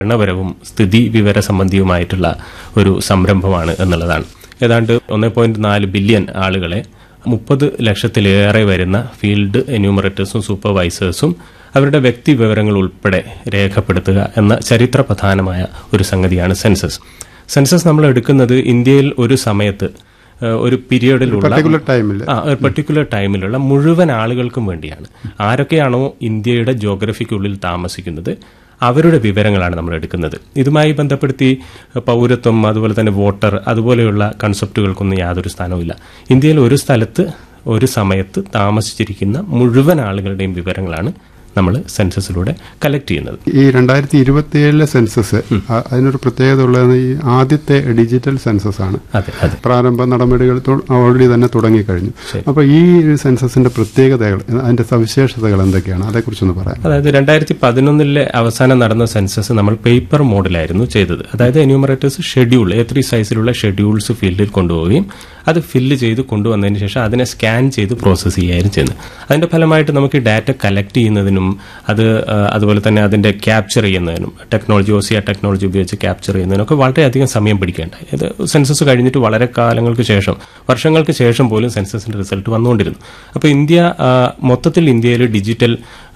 ഭരണപരവും സ്ഥിതി വിവര സംബന്ധിയുമായിട്ടുള്ള ഒരു സംരംഭമാണ് എന്നുള്ളതാണ് ഏതാണ്ട് ഒന്ന് പോയിന്റ് നാല് ബില്യൺ ആളുകളെ മുപ്പത് ലക്ഷത്തിലേറെ വരുന്ന ഫീൽഡ് എന്യൂമറേറ്റേഴ്സും സൂപ്പർവൈസേഴ്സും അവരുടെ വ്യക്തി വിവരങ്ങൾ ഉൾപ്പെടെ രേഖപ്പെടുത്തുക എന്ന ചരിത്രപ്രധാനമായ ഒരു സംഗതിയാണ് സെൻസസ് സെൻസസ് നമ്മൾ എടുക്കുന്നത് ഇന്ത്യയിൽ ഒരു സമയത്ത് ഏഹ്, ഒരു പീരിയഡിലുള്ള പർട്ടിക്കുലർ ടൈമിൽ ആ ഒരു പെർട്ടിക്കുലർ ടൈമിലുള്ള മുഴുവൻ ആളുകൾക്കും വേണ്ടിയാണ് ആരൊക്കെയാണോ ഇന്ത്യയുടെ ജോഗ്രഫിക്കുള്ളിൽ താമസിക്കുന്നത് അവരുടെ വിവരങ്ങളാണ് നമ്മൾ എടുക്കുന്നത് ഇതുമായി ബന്ധപ്പെടുത്തി പൗരത്വം അതുപോലെ തന്നെ വോട്ടർ അതുപോലെയുള്ള കൺസെപ്റ്റുകൾക്കൊന്നും യാതൊരു സ്ഥാനവുമില്ല ഇന്ത്യയിൽ ഒരു സ്ഥലത്ത് ഒരു സമയത്ത് താമസിച്ചിരിക്കുന്ന മുഴുവൻ ആളുകളുടെയും വിവരങ്ങളാണ് നമ്മൾ സെൻസസിലൂടെ കളക്ട് ചെയ്യുന്നത് ഈ രണ്ടായിരത്തി ഇരുപത്തി ഏഴിലെ സെൻസസ് അ- അതിനൊരു പ്രത്യേകത ഉള്ളത് ഈ ആദ്യത്തെ ഡിജിറ്റൽ സെൻസസ് ആണ് അതെ അതെ പ്രാരംഭ നടപടികൾ ഓൾറെഡി തന്നെ തുടങ്ങിക്കഴിഞ്ഞു അപ്പോൾ ഈ ഒരു സെൻസസിന്റെ പ്രത്യേകതകൾ അതിന്റെ സവിശേഷതകൾ എന്തൊക്കെയാണ് അതേക്കുറിച്ചൊന്ന് പറയാം അതായത് രണ്ടായിരത്തി പതിനൊന്നിലെ അവസാനം നടന്ന സെൻസസ് നമ്മൾ പേപ്പർ മോഡിലായിരുന്നു ചെയ്തത് അതായത് എന്യൂമറേറ്റേഴ്സ് ഷെഡ്യൂൾ എ ത്രീ സൈസിലുള്ള ഷെഡ്യൂൾസ് ഫീൽഡിൽ കൊണ്ടുപോവുകയും അത് ഫില്ല് ചെയ്ത് കൊണ്ടുവന്നതിന് ശേഷം അതിനെ സ്കാൻ ചെയ്ത് പ്രോസസ്സ് ചെയ്യുകയായിരുന്നു ചെയ്യുന്നത് അതിന്റെ ഫലമായിട്ട് നമുക്ക് ഡാറ്റ കളക്ട് ചെയ്യുന്നതിനും അത് ആ, അതുപോലെ തന്നെ അതിന്റെ ക്യാപ്ചർ ചെയ്യുന്നതിനും ടെക്നോളജി ഓസിയ ടെക്നോളജി ഉപയോഗിച്ച് ക്യാപ്ചർ ചെയ്യുന്നതിനൊക്കെ വളരെയധികം സമയം പിടിക്കേണ്ടായി ഇത് സെൻസസ് കഴിഞ്ഞിട്ട് വളരെ കാലങ്ങൾക്ക് ശേഷം വർഷങ്ങൾക്ക് ശേഷം പോലും സെൻസസിന്റെ റിസൾട്ട് വന്നുകൊണ്ടിരുന്നു അപ്പോൾ ഇന്ത്യ ആ, മൊത്തത്തിൽ ഇന്ത്യയിൽ ഡിജിറ്റൽ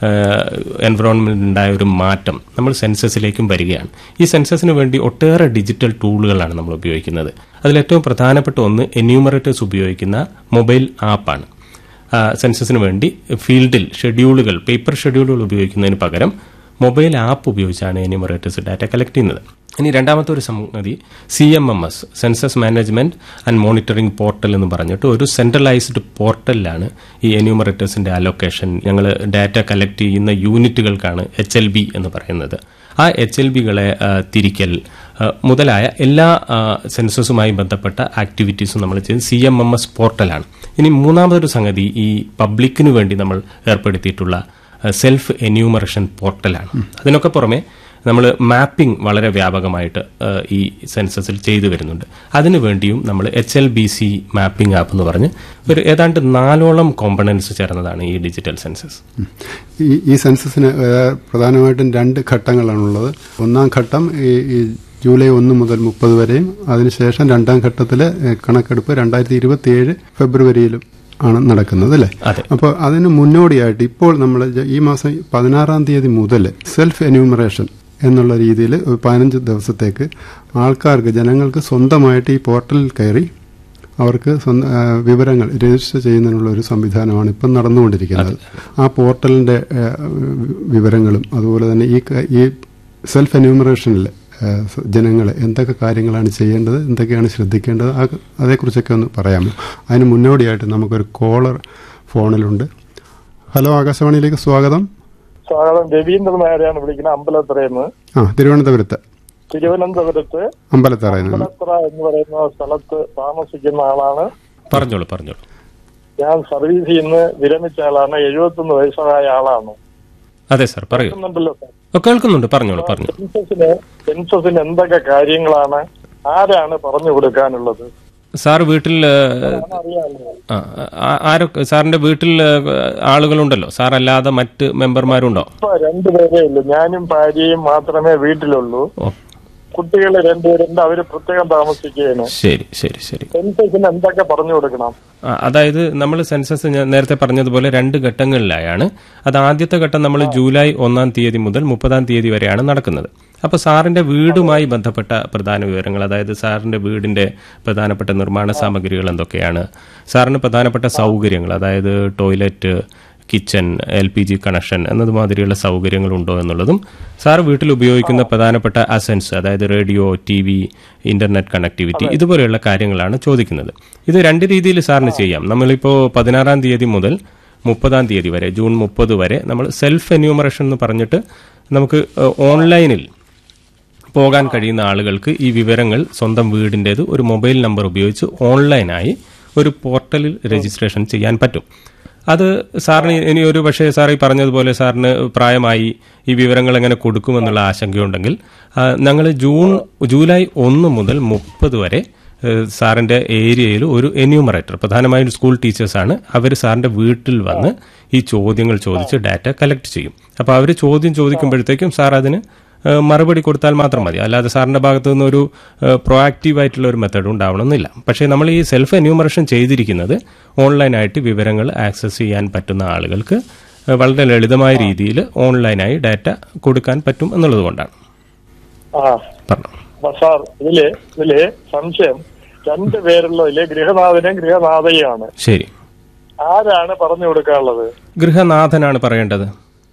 എൻവറോൺമെന്റ് ഉണ്ടായ ഒരു മാറ്റം നമ്മൾ സെൻസസിലേക്കും വരികയാണ് ഈ സെൻസസിന് വേണ്ടി ഒട്ടേറെ ഡിജിറ്റൽ ടൂളുകളാണ് നമ്മൾ ഉപയോഗിക്കുന്നത് അതിൽ ഏറ്റവും പ്രധാനപ്പെട്ട ഒന്ന് എന്യൂമറേറ്റേഴ്സ് ഉപയോഗിക്കുന്ന മൊബൈൽ ആപ്പാണ് ആ, സെൻസസിന് വേണ്ടി ഫീൽഡിൽ ഷെഡ്യൂളുകൾ പേപ്പർ ഷെഡ്യൂളുകൾ ഉപയോഗിക്കുന്നതിന് പകരം മൊബൈൽ ആപ്പ് ഉപയോഗിച്ചാണ് എന്യൂമറേറ്റേഴ്സ് ഡാറ്റ കളക്ട് ചെയ്യുന്നത് ഇനി രണ്ടാമത്തെ ഒരു സംഗതി C M M S census management and monitoring portal എന്ന് പറഞ്ഞിട്ട് ഒരു സെൻട്രലൈസ്ഡ് പോർട്ടലിലാണ് ഈ എന്യൂമറേറ്റേഴ്സിന്റെ അലൊക്കേഷൻ ഞങ്ങൾ ഡാറ്റ കളക്ട് ചെയ്യുന്ന യൂണിറ്റുകൾക്കാണ് എച്ച് എൽ ബി എന്ന് പറയുന്നത് ആ എച്ച് എൽ ബികളെ തിരിക്കൽ ആ, മുതലായ എല്ലാ ആ, സെൻസസുമായി ബന്ധപ്പെട്ട ആക്ടിവിറ്റീസും നമ്മൾ ചെയ്യുന്നത് സി എം എം എസ് പോർട്ടലാണ് ഇനി മൂന്നാമതൊരു സംഗതി ഈ പബ്ലിക്കിന് വേണ്ടി നമ്മൾ ഏർപ്പെടുത്തിയിട്ടുള്ള സെൽഫ് എന്യൂമറേഷൻ പോർട്ടലാണ് അതിനൊക്കെ പുറമെ നമ്മൾ മാപ്പിംഗ് വളരെ വ്യാപകമായിട്ട് ആ, ഈ സെൻസസിൽ ചെയ്തു വരുന്നുണ്ട് അതിനു വേണ്ടിയും നമ്മൾ H L B C mapping app എന്ന് പറഞ്ഞ് ഒരു ഏതാണ്ട് നാലോളം കോമ്പണൻസ് ചേർന്നതാണ് ഈ ഡിജിറ്റൽ സെൻസസ് ഈ ഈ സെൻസസിന് ഏഹ്, പ്രധാനമായിട്ടും രണ്ട് ഘട്ടങ്ങളാണുള്ളത് ഒന്നാം ഘട്ടം ഈ ഈ ജൂലൈ ഒന്ന് മുതൽ മുപ്പത് വരെയും അതിനുശേഷം രണ്ടാം ഘട്ടത്തിലെ ഏഹ്, കണക്കെടുപ്പ് രണ്ടായിരത്തി ഇരുപത്തി ഏഴ് ഫെബ്രുവരിയിലും ആണ് നടക്കുന്നത് അല്ലേ അതെ. അപ്പോൾ അതിന് മുന്നോടിയായിട്ട് ഇപ്പോൾ നമ്മൾ ഈ മാസം പതിനാറാം തീയതി മുതൽ സെൽഫ് എന്യൂമറേഷൻ എന്നുള്ള രീതിയിൽ ഒരു പതിനഞ്ച് ദിവസത്തേക്ക് ആൾക്കാർക്ക് ജനങ്ങൾക്ക് സ്വന്തമായിട്ട് ഈ പോർട്ടലിൽ കയറി അവർക്ക് സ്വന്തം ആ, വിവരങ്ങൾ രജിസ്റ്റർ ചെയ്യുന്നതിനുള്ള ഒരു സംവിധാനമാണ് ഇപ്പം നടന്നുകൊണ്ടിരിക്കുന്നത് ആ പോർട്ടലിന്റെ ആ, വിവരങ്ങളും അതുപോലെ തന്നെ ഈ ക- ഈ സെൽഫ് എന്യൂമറേഷനിൽ ജനങ്ങൾ എന്തൊക്കെ കാര്യങ്ങളാണ് ചെയ്യേണ്ടത് എന്തൊക്കെയാണ് ശ്രദ്ധിക്കേണ്ടത് ആ അതേക്കുറിച്ചൊക്കെ ഒന്ന് പറയാമോ അതിന് മുന്നോടിയായിട്ട് നമുക്കൊരു കോളർ ഫോണിലുണ്ട് ഹലോ ആകാശവാണിയിലേക്ക് സ്വാഗതം സ്വാഗതം രവീന്ദ്രൻ നായരെയാണ് വിളിക്കുന്നത് അമ്പലത്തറയെന്ന് ആ തിരുവനന്തപുരത്ത് തിരുവനന്തപുരത്ത് അമ്പലത്തറയിൽ നിന്ന് അമ്പലത്തറ എന്ന് പറയുന്ന സ്ഥലത്ത് താമസിക്കുന്ന ആളാണ് പറഞ്ഞോളൂ പറഞ്ഞോളൂ ഞാൻ സർവീസിൽ നിന്ന് വിരമിച്ച ആളാണ് എഴുപത്തൊന്ന് വയസ്സായ ആളാണ് അതെ സാർ പറയൂ കേൾക്കുന്നുണ്ടല്ലോ സാർ ഓ, കേൾക്കുന്നുണ്ട് പറഞ്ഞോളൂ പറഞ്ഞു സെൻസസിന് സെൻസസിന് എന്തൊക്കെ കാര്യങ്ങളാണ് ആരാണ് പറഞ്ഞു കൊടുക്കാനുള്ളത് സാർ വീട്ടിൽ ഏ, അറിയാമല്ലോ ആ, ആ- ആരൊക്കെ സാറിന്റെ വീട്ടിൽ ഏ, ആളുകളുണ്ടല്ലോ സാർ അല്ലാതെ മറ്റ് മെമ്പർമാരുണ്ടോ ഇപ്പൊ രണ്ടുപേരേ ഉള്ളൂ ഞാനും ഭാര്യയും മാത്രമേ വീട്ടിലുള്ളൂ ഓ കുട്ടികൾ രണ്ടുപേരുണ്ട് അവര് പ്രത്യേകം താമസിക്കുകയാണ് ശരി ശരി ശരി സെൻസസിന് എന്തൊക്കെ പറഞ്ഞു കൊടുക്കണം ആ, അതായത് നമ്മൾ സെൻസസ് ഞാൻ നേരത്തെ പറഞ്ഞതുപോലെ രണ്ട് ഘട്ടങ്ങളിലായാണ് അത് ആദ്യത്തെ ഘട്ടം നമ്മൾ ജൂലൈ ഒന്നാം തീയതി മുതൽ മുപ്പതാം തീയതി വരെയാണ് നടക്കുന്നത് അപ്പോൾ സാറിന്റെ വീടുമായി ബന്ധപ്പെട്ട പ്രധാന വിവരങ്ങൾ അതായത് സാറിന്റെ വീടിന്റെ പ്രധാനപ്പെട്ട നിർമ്മാണ സാമഗ്രികൾ എന്തൊക്കെയാണ് സാറിന് പ്രധാനപ്പെട്ട സൗകര്യങ്ങൾ അതായത് toilet kitchen L P G connection എന്നതുമാതിരിയുള്ള സൗകര്യങ്ങളുണ്ടോ എന്നുള്ളതും സാർ വീട്ടിൽ ഉപയോഗിക്കുന്ന പ്രധാനപ്പെട്ട അസൻസ് അതായത് radio T V internet connectivity ഇതുപോലെയുള്ള കാര്യങ്ങളാണ് ചോദിക്കുന്നത് ഇത് രണ്ട് രീതിയിൽ സാറിന് ചെയ്യാം നമ്മളിപ്പോൾ പതിനാറാം തീയതി മുതൽ മുപ്പതാം തീയതി വരെ ജൂൺ മുപ്പത് വരെ നമ്മൾ സെൽഫ് എന്യൂമറേഷൻ എന്ന് പറഞ്ഞിട്ട് നമുക്ക് ഏഹ്, ഓൺലൈനിൽ പോകാൻ കഴിയുന്ന ആളുകൾക്ക് ഈ വിവരങ്ങൾ സ്വന്തം വീടിൻ്റെത് ഒരു മൊബൈൽ നമ്പർ ഉപയോഗിച്ച് ഓൺലൈനായി ഒരു പോർട്ടലിൽ രജിസ്ട്രേഷൻ ചെയ്യാൻ പറ്റും അത് സാറിന് ഇനി ഒരു പക്ഷേ സാർ ഈ പറഞ്ഞതുപോലെ സാറിന് പ്രായമായി ഈ വിവരങ്ങൾ എങ്ങനെ കൊടുക്കുമെന്നുള്ള ആശങ്കയുണ്ടെങ്കിൽ ഞങ്ങൾ ജൂൺ ജൂലൈ ഒന്ന് മുതൽ മുപ്പത് വരെ ഏഹ്, സാറിന്റെ ഏരിയയിൽ ഒരു എന്യൂമറേറ്റർ പ്രധാനമായും സ്കൂൾ ടീച്ചേഴ്സാണ് അവർ സാറിന്റെ വീട്ടിൽ വന്ന് ഈ ചോദ്യങ്ങൾ ചോദിച്ച് ഡാറ്റ കളക്ട് ചെയ്യും അപ്പോൾ അവർ ചോദ്യം ചോദിക്കുമ്പോഴത്തേക്കും സാർ അതിന് ഏഹ്, മറുപടി കൊടുത്താൽ മാത്രം മതി അല്ലാതെ സാറിന്റെ ഭാഗത്തു നിന്ന് ഒരു പ്രൊആക്റ്റീവ് ആയിട്ടുള്ള ഒരു മെത്തഡ് ഉണ്ടാവണമെന്നില്ല പക്ഷേ നമ്മൾ ഈ സെൽഫ് എന്യൂമറേഷൻ ചെയ്തിരിക്കുന്നത് ഓൺലൈനായിട്ട് വിവരങ്ങൾ ആക്സസ് ചെയ്യാൻ പറ്റുന്ന ആളുകൾക്ക് ഏഹ്, വളരെ ലളിതമായ രീതിയിൽ ഓൺലൈനായി ഡാറ്റ കൊടുക്കാൻ പറ്റും എന്നുള്ളത് കൊണ്ടാണ് ആ പറഞ്ഞു അപ്പൊ സാർ ഇതില് ഇതില് സംശയം രണ്ട് പേരുള്ളതില് ഗൃഹനാഥനും ഗൃഹനാഥയുമാണ് ശരി ആരാണ് പറഞ്ഞു കൊടുക്കാനുള്ളത് ഗൃഹനാഥനാണ് പറയേണ്ടത്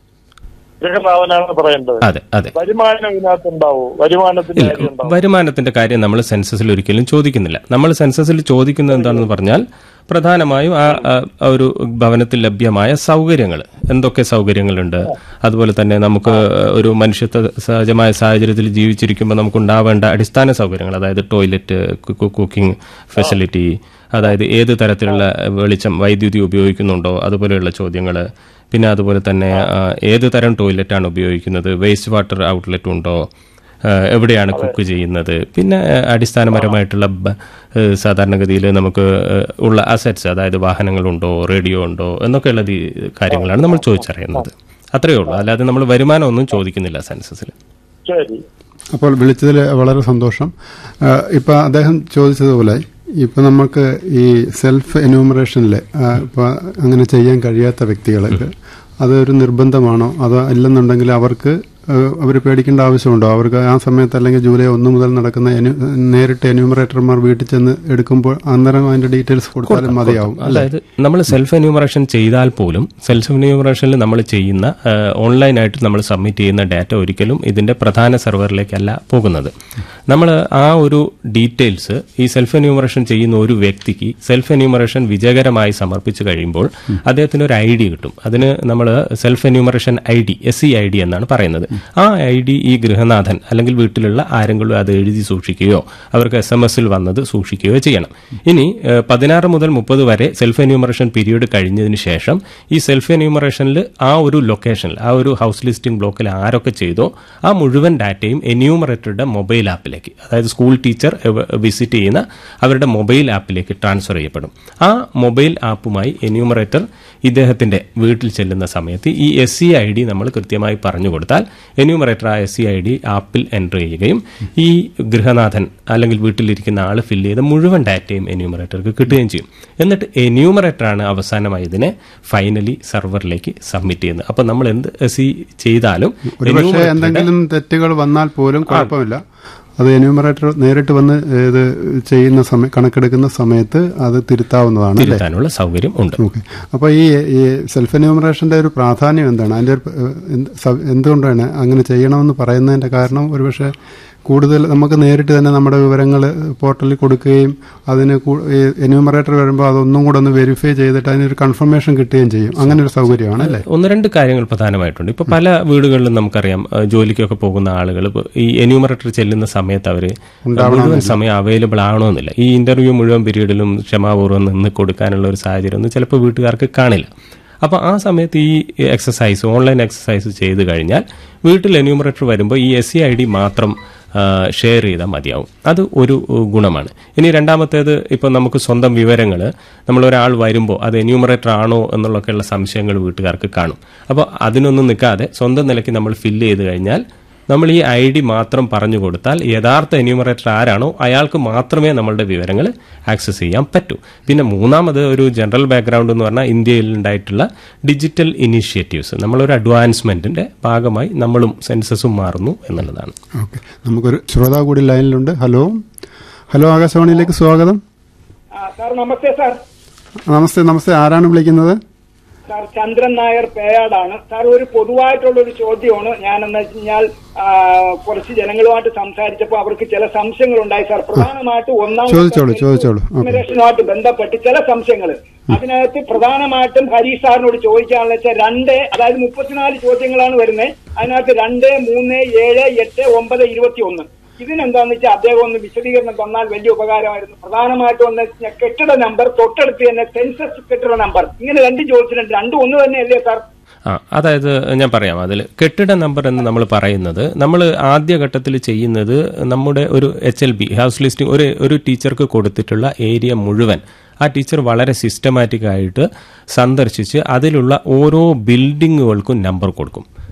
ഗൃഹനാഥനാണ് പറയേണ്ടത് അതെ അതെ വരുമാനം ഇതിനകത്ത് ഉണ്ടാവോ വരുമാനത്തിന്റെ കാര്യം ഉണ്ടാവും വരുമാനത്തിന്റെ കാര്യം നമ്മൾ സെൻസസിൽ ഒരിക്കലും ചോദിക്കുന്നില്ല നമ്മൾ സെൻസസിൽ ചോദിക്കുന്നത് എന്താണെന്ന് പറഞ്ഞാൽ പ്രധാനമായും ആ ആ, ആ ഒരു ഭവനത്തിൽ ലഭ്യമായ സൗകര്യങ്ങൾ എന്തൊക്കെ സൗകര്യങ്ങളുണ്ട് അതുപോലെ തന്നെ നമുക്ക് ഒരു മനുഷ്യത്വ സഹജമായ സാഹചര്യത്തിൽ ജീവിച്ചിരിക്കുമ്പോൾ നമുക്ക് ഉണ്ടാവേണ്ട അടിസ്ഥാന സൗകര്യങ്ങൾ അതായത് ടോയ്ലറ്റ് കുക്കിംഗ് ഫെസിലിറ്റി അതായത് ഏത് തരത്തിലുള്ള വെളിച്ചം വൈദ്യുതി ഉപയോഗിക്കുന്നുണ്ടോ അതുപോലെയുള്ള ചോദ്യങ്ങൾ പിന്നെ അതുപോലെ തന്നെ ആ, ഏത് തരം ടോയ്ലറ്റാണ് ഉപയോഗിക്കുന്നത് വേസ്റ്റ് വാട്ടർ ഔട്ട്ലെറ്റ് ഉണ്ടോ ആ, എവിടെയാണ് കുക്ക് ചെയ്യുന്നത് പിന്നെ ആ, അടിസ്ഥാനപരമായിട്ടുള്ള ബ- ഏ, സാധാരണഗതിയിൽ നമുക്ക് ഏ, ഉള്ള അസറ്റ്സ് അതായത് വാഹനങ്ങളുണ്ടോ റേഡിയോ ഉണ്ടോ എന്നൊക്കെയുള്ള ദി- കാര്യങ്ങളാണ് നമ്മൾ ചോദിച്ചറിയുന്നത് അത്രയേ ഉള്ളൂ അല്ലാതെ നമ്മൾ വരുമാനം ഒന്നും ചോദിക്കുന്നില്ല സെൻസസിൽ ശരി അപ്പോൾ വിളിച്ചതിൽ വളരെ സന്തോഷം ആ, ഇപ്പൊ അദ്ദേഹം ചോദിച്ചതുപോലെ ഇപ്പൊ നമുക്ക് ഈ സെൽഫ് എന്യൂമറേഷനിൽ ഇപ്പൊ അങ്ങനെ ചെയ്യാൻ കഴിയാത്ത വ്യക്തികൾക്ക് അതൊരു നിർബന്ധമാണോ അതോ ഇല്ലെന്നുണ്ടെങ്കിൽ അവർക്ക് അവർ പേടിക്കേണ്ട ആവശ്യമുണ്ടോ അവർക്ക് ആ സമയത്ത് അല്ലെങ്കിൽ ജൂലൈ ഒന്ന് മുതൽ നടക്കുന്ന എനു- നേരിട്ട് എന്യൂമറേറ്റർമാർ വീട്ടിൽ ചെന്ന് എടുക്കുമ്പോൾ അന്നേരം അതിന്റെ ഡീറ്റെയിൽസ് കൊടുത്താലും മതിയാവും അതായത് നമ്മൾ സെൽഫ് എന്യൂമറേഷൻ ചെയ്താൽ പോലും സെൽഫ് എന്യൂമറേഷനിൽ നമ്മൾ ചെയ്യുന്ന ഓൺലൈനായിട്ട് നമ്മൾ സബ്മിറ്റ് ചെയ്യുന്ന ഡാറ്റ ഒരിക്കലും ഇതിന്റെ പ്രധാന സെർവറിലേക്കല്ല പോകുന്നത് നമ്മൾ ആ ഒരു ഡീറ്റെയിൽസ് ഈ സെൽഫ് എന്യൂമറേഷൻ ചെയ്യുന്ന ഒരു വ്യക്തിക്ക് സെൽഫ് എന്യൂമറേഷൻ വിജയകരമായി സമർപ്പിച്ചു കഴിയുമ്പോൾ അദ്ദേഹത്തിന് ഒരു ഐ ഡി കിട്ടും അതിന് നമ്മൾ self enumeration I D S C I D എന്നാണ് പറയുന്നത് ആ ഐ ഡി ഈ ഗൃഹനാഥൻ അല്ലെങ്കിൽ വീട്ടിലുള്ള ആരെങ്കിലും അത് എഴുതി സൂക്ഷിക്കുകയോ അവർക്ക് എസ് എം എസിൽ വന്നത് സൂക്ഷിക്കുകയോ ചെയ്യണം ഇനി ഏഹ്, പതിനാറ് മുതൽ മുപ്പത് വരെ സെൽഫ് എന്യൂമറേഷൻ പീരീഡ് കഴിഞ്ഞതിന് ശേഷം ഈ സെൽഫ് എന്യൂമറേഷനിൽ ആ ഒരു ലൊക്കേഷനിൽ ആ ഒരു ഹൗസ് ലിസ്റ്റിംഗ് ബ്ലോക്കിൽ ആരൊക്കെ ചെയ്തോ ആ മുഴുവൻ ഡാറ്റയും എന്യൂമറേറ്ററുടെ മൊബൈൽ ആപ്പിലേക്ക് അതായത് സ്കൂൾ ടീച്ചർ വിസിറ്റ് ചെയ്യുന്ന അവരുടെ മൊബൈൽ ആപ്പിലേക്ക് ട്രാൻസ്ഫർ ചെയ്യപ്പെടും ആ മൊബൈൽ ആപ്പുമായി എന്യൂമറേറ്റർ ഇദ്ദേഹത്തിന്റെ വീട്ടിൽ ചെല്ലുന്ന സമയത്ത് ഈ എസ് സി ഐ ഡി നമ്മൾ കൃത്യമായി പറഞ്ഞു കൊടുത്താൽ എന്യൂമറേറ്റർ ആ എസ് സി ഐ ഡി ആപ്പിൽ എൻ്റർ ചെയ്യുകയും ഈ ഗൃഹനാഥൻ അല്ലെങ്കിൽ വീട്ടിലിരിക്കുന്ന ആൾ ഫില്ല് ചെയ്ത മുഴുവൻ ഡാറ്റയും എന്യൂമറേറ്റർക്ക് കിട്ടുകയും ചെയ്യും എന്നിട്ട് എന്യൂമറേറ്ററാണ് അവസാനമായി ഇതിനെ ഫൈനലി സെർവറിലേക്ക് സബ്മിറ്റ് ചെയ്യുന്നത് അപ്പോൾ നമ്മൾ എന്ത് എസ് സി ചെയ്താലും ഒരുപക്ഷെ enumerator- എന്തെങ്കിലും തെറ്റുകൾ വന്നാൽ പോലും കുഴപ്പമില്ല അത് എന്യൂമറേറ്റർ നേരിട്ട് വന്ന് ഇത് ചെയ്യുന്ന സമയം കണക്കെടുക്കുന്ന സമയത്ത് അത് തിരുത്താവുന്നതാണ് അല്ലേ തിരുത്താനുള്ള സൗകര്യം ഉണ്ട് ഓക്കെ അപ്പോൾ ഈ ഈ സെൽഫ് എന്യൂമറേഷന്റെ ഒരു പ്രാധാന്യം എന്താണ് അതിന്റെ ഒരു, ഏഹ്, എന്ത് സ- എന്തുകൊണ്ടാണ് അങ്ങനെ ചെയ്യണമെന്ന് പറയുന്നതിന്റെ കാരണം ഒരുപക്ഷെ കൂടുതൽ നമുക്ക് നേരിട്ട് തന്നെ നമ്മുടെ വിവരങ്ങൾ പോർട്ടലിൽ കൊടുക്കുകയും അതിന് എന്യൂമറേറ്റർ വരുമ്പോൾ അതൊന്നും കൂടെ ഒന്ന് വെരിഫൈ ചെയ്തിട്ട് അതിനൊരു കൺഫർമേഷൻ കിട്ടുകയും ചെയ്യും അങ്ങനെ ഒരു സൗകര്യമാണ് അല്ലേ ഒന്ന് രണ്ട് കാര്യങ്ങൾ പ്രധാനമായിട്ടുണ്ട് ഇപ്പൊ പല വീടുകളിലും നമുക്കറിയാം ഏഹ് ജോലിക്കൊക്കെ പോകുന്ന ആളുകൾ ഇപ്പൊ ഈ എന്യൂമറേറ്റർ ചെല്ലുന്ന സമയത്ത് അവർ മുഴുവൻ സമയം അവൈലബിൾ ആവണമെന്നില്ല ഈ ഇന്റർവ്യൂ മുഴുവൻ പീരീഡിലും ക്ഷമാപൂർവ്വം നിന്ന് കൊടുക്കാനുള്ള ഒരു സാഹചര്യം ഒന്നും ചിലപ്പോൾ വീട്ടുകാർക്ക് കാണില്ല അപ്പോൾ ആ സമയത്ത് ഈ എക്സസൈസ് ഓൺലൈൻ എക്സസൈസ് ചെയ്ത് കഴിഞ്ഞാൽ വീട്ടിൽ എന്യൂമറേറ്റർ വരുമ്പോൾ ഈ എസ് സി ഐ ഡി മാത്രം ഷെയർ ചെയ്താൽ മതിയാവും അത് ഒരു ഉം, ഗുണമാണ് ഇനി രണ്ടാമത്തേത് ഇപ്പോൾ നമുക്ക് സ്വന്തം വിവരങ്ങൾ നമ്മൾ ഒരാൾ വരുമ്പോൾ അത് എന്യൂമറേറ്റർ ആണോ എന്നുള്ളൊക്കെയുള്ള സംശയങ്ങൾ വീട്ടുകാർക്ക് കാണും അപ്പോൾ അതിനൊന്നും നിൽക്കാതെ സ്വന്തം നിലയ്ക്ക് നമ്മൾ ഫില്ല് ചെയ്ത് കഴിഞ്ഞാൽ നമ്മൾ ഈ ഐ ഡി മാത്രം പറഞ്ഞു കൊടുത്താൽ യഥാർത്ഥ എന്യൂമറേറ്റർ ആരാണോ അയാൾക്ക് മാത്രമേ നമ്മളുടെ വിവരങ്ങൾ ആക്സസ് ചെയ്യാൻ പറ്റൂ പിന്നെ മൂന്നാമത് ഒരു ജനറൽ ബാക്ക്ഗ്രൗണ്ട് എന്ന് പറഞ്ഞാൽ ഇന്ത്യയിൽ ഉണ്ടായിട്ടുള്ള ഡിജിറ്റൽ ഇനീഷ്യേറ്റീവ്സ് നമ്മളൊരു അഡ്വാൻസ്മെന്റിന്റെ ഭാഗമായി നമ്മളും സെൻസസും മാറുന്നു എന്നുള്ളതാണ് ഓക്കെ നമുക്കൊരു ശ്രോതാവ് കൂടി ലൈനിലുണ്ട് ഹലോ ഹലോ ആകാശവാണിയിലേക്ക് സ്വാഗതം ആ, സാർ നമസ്തേ സാർ നമസ്തേ നമസ്തേ ആരാണ് വിളിക്കുന്നത് സാർ ചന്ദ്രൻ നായർ പേയാടാണ് സാർ ഒരു പൊതുവായിട്ടുള്ള ഒരു ചോദ്യമാണ് ഞാനെന്ന് വെച്ച് കഴിഞ്ഞാൽ ആ, കുറച്ച് ജനങ്ങളുമായിട്ട് സംസാരിച്ചപ്പോൾ അവർക്ക് ചില സംശയങ്ങൾ ഉണ്ടായി സാർ പ്രധാനമായിട്ട് ഒന്നാം ചോദിച്ചോളൂ, ചോദിച്ചോളൂ. ഓക്കേ. ഇമിഗ്രേഷനുമായിട്ട് ബന്ധപ്പെട്ട് ചില സംശയങ്ങൾ അതിനകത്ത് പ്രധാനമായിട്ടും ഹരീഷ് സാറിനോട് ചോദിക്കാനുള്ള വെച്ചാൽ രണ്ട് അതായത് മുപ്പത്തിനാല് ചോദ്യങ്ങളാണ് വരുന്നത് അതിനകത്ത് രണ്ട് മൂന്ന് ഏഴ് എട്ട് ഒമ്പത് ഇരുപത്തി ഒന്ന് ഇതിനെന്താന്ന് വെച്ചാൽ അദ്ദേഹം ഒന്ന് വിശദീകരണം തന്നാൽ വലിയ ഉപകാരമായിരുന്നു പ്രധാനമായിട്ടും ഒന്ന് വെച്ചാൽ കെട്ടിട നമ്പർ തൊട്ടടുത്ത് തന്നെ സെൻസസ് കെട്ടിട നമ്പർ ഇങ്ങനെ രണ്ട് ചോദിച്ചിട്ടുണ്ട് രണ്ടും ഒന്ന് തന്നെയല്ലേ സാർ ആ അതായത് ഞാൻ പറയാം അതിൽ കെട്ടിട നമ്പർ എന്ന് നമ്മൾ പറയുന്നത് നമ്മൾ ആദ്യഘട്ടത്തിൽ ചെയ്യുന്നത് നമ്മുടെ ഒരു H L B house listing ഒരു ഒരു ടീച്ചർക്ക് കൊടുത്തിട്ടുള്ള ഏരിയ മുഴുവൻ ആ ടീച്ചർ വളരെ സിസ്റ്റമാറ്റിക് ആയിട്ട് സന്ദർശിച്ച് അതിലുള്ള ഓരോ ബിൽഡിങ്ങുകൾക്കും നമ്പർ കൊടുക്കും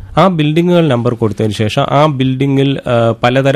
ആ ബിൽഡിങ്ങുകൾ നമ്പർ കൊടുത്തതിന് ശേഷം ആ ബിൽഡിങ്ങിൽ ആ, പലതരം